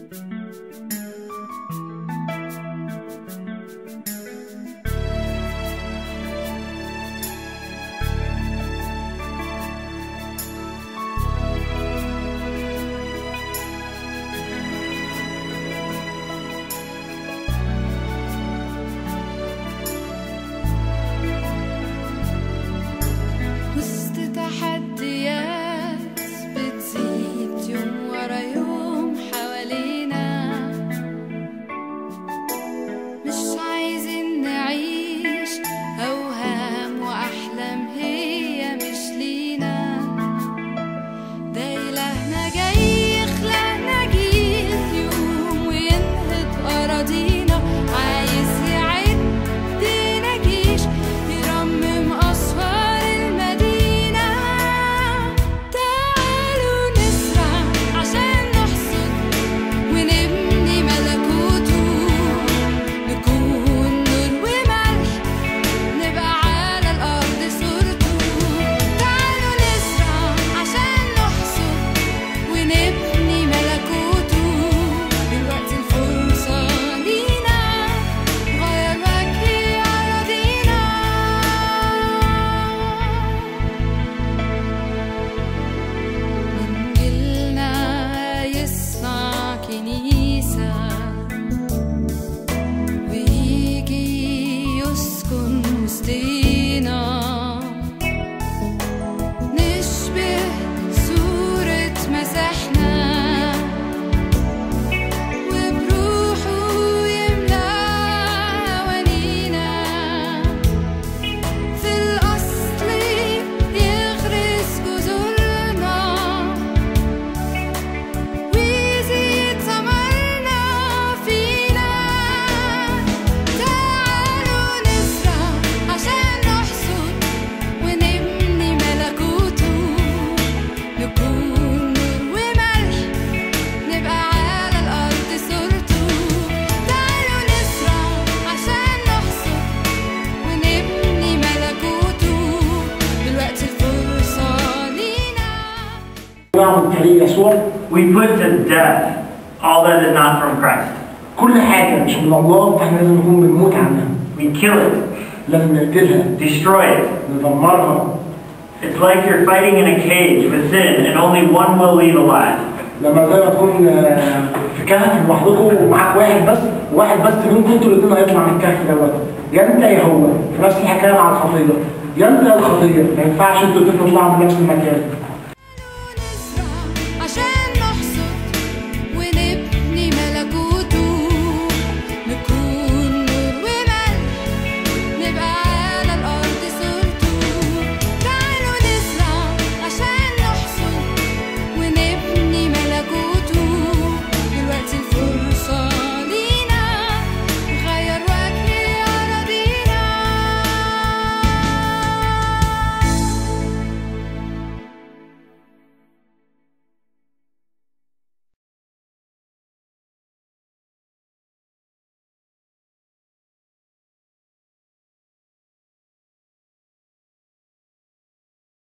وسط تحديات بتزيد يوم ورا يوم حوالينا مش عايزين نعيش أوهام وأحلام هي مش لينا ده إلهنا جاي يخلقنا جيل يوم وينهض أراضينا عايز يعدنا جيش يرمم أسوار المدينة تعالوا نسرع عشان نحصد ونبني ملكوته نكون نور وملح نبقى على الأرض صورته تعالوا نسرع عشان نحصد ونبني ملكوته دلوقتي الفرصة لينا غير وجه أراضينا من جيلنا يصنع كنيسة ويجي يسكن وسطينا نشبه صورة مسيحنا وبروحه يملى هوانينا في الأصل يغرس جذورنا ويزيد ثمرنا فينا تعالوا نزرع عشان نحصد ونبني ملكوته نكون نور وملح نبقى على الأرض صورته تعالوا نزرع عشان نحصد ونبني ملكوته دلوقتي الفرصة لينا نعم طريق يسوع We put to death all that is not from Christ. كل حاجة مش من الله فاحنا لازم نكون بنموت عنها We kill it, لازم نقتلها destroy it. ندمرها It's like you're fighting in a cage with sin and only one will leave alive. لما زي ما تكون آه، في كهف لوحدكم ومعاك واحد بس واحد بس منكم انتوا الاثنين هيطلع من الكهف دوت يا انت يا هو في نفس الحكايه مع الخطيه يا انت يا الخطيه ما ينفعش انتوا الاثنين تطلعوا من نفس المكان